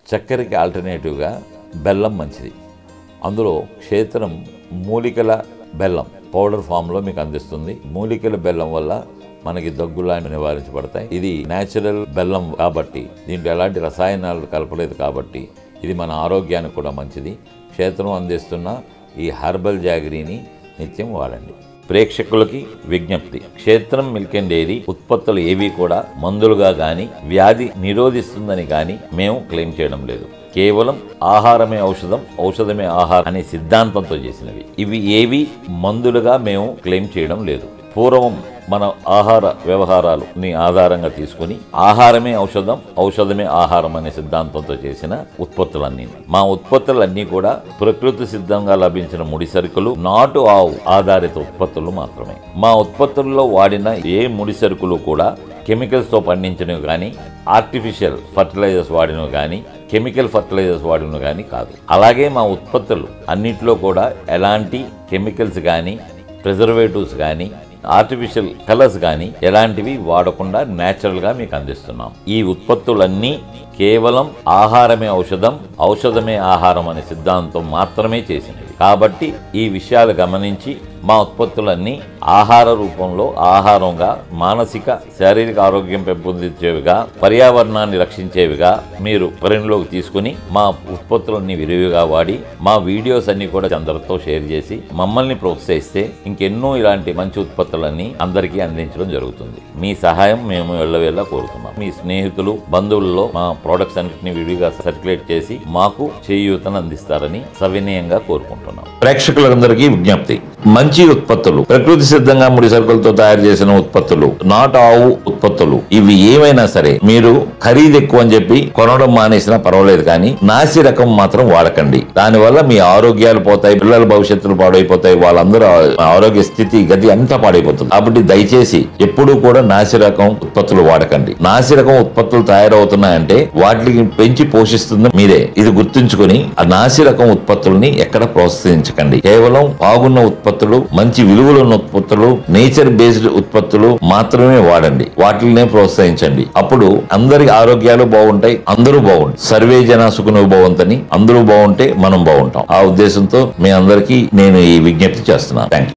చక్కెరకి ఆల్టర్నేటివ్గా బెల్లం మంచిది అందులో క్షేత్రం మూలికల బెల్లం పౌడర్ ఫామ్లో మీకు అందిస్తుంది మూలికల బెల్లం వల్ల మనకి దగ్గులాంటి నివారించబడతాయి ఇది నేచురల్ బెల్లం కాబట్టి దీంట్లో ఎలాంటి రసాయనాలు కలపలేదు కాబట్టి ఇది మన ఆరోగ్యానికి కూడా మంచిది క్షేత్రం అందిస్తున్న ఈ హర్బల్ జాగరీని నిత్యం వాడండి ప్రేక్షకులకి విజ్ఞప్తి క్షేత్రం మిల్క్ అండ్ డైరీ ఉత్పత్తులు ఏవి కూడా మందులుగా గాని వ్యాధి నిరోధిస్తుందని గాని మేము క్లెయిమ్ చేయడం లేదు కేవలం ఆహారమే ఔషధం ఔషధమే ఆహారం అనే సిద్ధాంతంతో చేసినవి ఇవి ఏవి మందులుగా మేము క్లెయిమ్ చేయడం లేదు పూర్వం మన ఆహార వ్యవహారాలని ఆధారంగా తీసుకుని ఆహారమే ఔషధం ఔషధమే ఆహారం అనే సిద్ధాంతంతో చేసిన ఉత్పత్తులన్నీ మా ఉత్పత్తులన్నీ కూడా ప్రకృతి సిద్ధంగా లభించిన ముడి సరుకులు నాటు ఆవు ఆధారిత ఉత్పత్తులు మాత్రమే మా ఉత్పత్తుల్లో వాడిన ఏ ముడి సరుకులు కూడా కెమికల్స్తో పండించినవి కానీ ఆర్టిఫిషియల్ ఫర్టిలైజర్స్ వాడినవి కానీ కెమికల్ ఫర్టిలైజర్స్ వాడినవి కానీ కాదు అలాగే మా ఉత్పత్తులు అన్నిట్లో కూడా ఎలాంటి కెమికల్స్ కానీ ప్రిజర్వేటివ్స్ కానీ ఆర్టిఫిషియల్ కలర్స్ కానీ ఎలాంటివి వాడకుండా న్యాచురల్గా మీకు అందిస్తున్నాం ఈ ఉత్పత్తులన్నీ కేవలం ఆహారమే ఔషధం ఔషధమే ఆహారం అనే సిద్ధాంతం మాత్రమే చేసినవి కాబట్టి ఈ విషయాలు గమనించి మా ఉత్పత్తులన్నీ ఆహార రూపంలో ఆహారంగా మానసిక శారీరక ఆరోగ్యం పెంపొందించేవిగా పర్యావరణాన్ని రక్షించేవిగా మీరు పరిణిలోకి తీసుకుని మా ఉత్పత్తులన్నీ విరివిగా వాడి మా వీడియోస్ అన్ని కూడా అందరితో షేర్ చేసి మమ్మల్ని ప్రోత్సహిస్తే ఇంకెన్నో ఇలాంటి మంచి ఉత్పత్తులన్నీ అందరికీ అందించడం జరుగుతుంది మీ సహాయం మేము ఎల్లవేళ కోరుతున్నాం మీ స్నేహితులు బంధువుల్లో మా ప్రోడక్ట్స్ అన్నింటినీ విడిగా సర్క్యులేట్ చేసి మాకు చేయూతను అందిస్తారని సవినయంగా కోరుకుంటున్నాం ప్రేక్షకులందరికీ విజ్ఞప్తి మంచి ఉత్పత్తులు ప్రకృతి సిద్ధంగా ముడి సరుకులతో తయారు చేసిన ఉత్పత్తులు నాట్ ఆవు ఉత్పత్తులు ఇవి ఏమైనా సరే మీరు ఖరీదు ఎక్కువ అని చెప్పి కొనడం మానేసినా పర్వాలేదు కానీ నాసి రకం మాత్రం వాడకండి దానివల్ల మీ ఆరోగ్యాలు పోతాయి పిల్లల భవిష్యత్తులు పాడైపోతాయి వాళ్ళందరూ ఆ- ఆరోగ్య స్థితి గతి అంతా పాడైపోతుంది కాబట్టి దయచేసి ఎప్పుడూ కూడా నాసి రకం ఉత్పత్తులు వాడకండి నాసి రకం ఉత్పత్తులు తయారవుతున్నాయంటే వాటికి పెంచి పోషిస్తుంది మీరే ఇది గుర్తుంచుకొని ఆ నాసి రకం ఉత్పత్తుల్ని ఎక్కడ ప్రోత్సహించకండి కేవలం బాగున్న ఉత్పత్తులు మంచి విలువలున్న ఉత్పత్తులు నేచర్ బేస్డ్ ఉత్పత్తులు మాత్రమే వాడండి వాటినే ప్రోత్సహించండి అప్పుడు అందరి ఆరోగ్యాలు బాగుంటాయి అందరూ బాగుంటాయి సర్వే జన సుఖను బాగుంటని అందరూ బాగుంటే మనం బాగుంటాం ఆ ఉద్దేశంతో మీ అందరికీ నేను ఈ విజ్ఞప్తి చేస్తున్నాను థ్యాంక్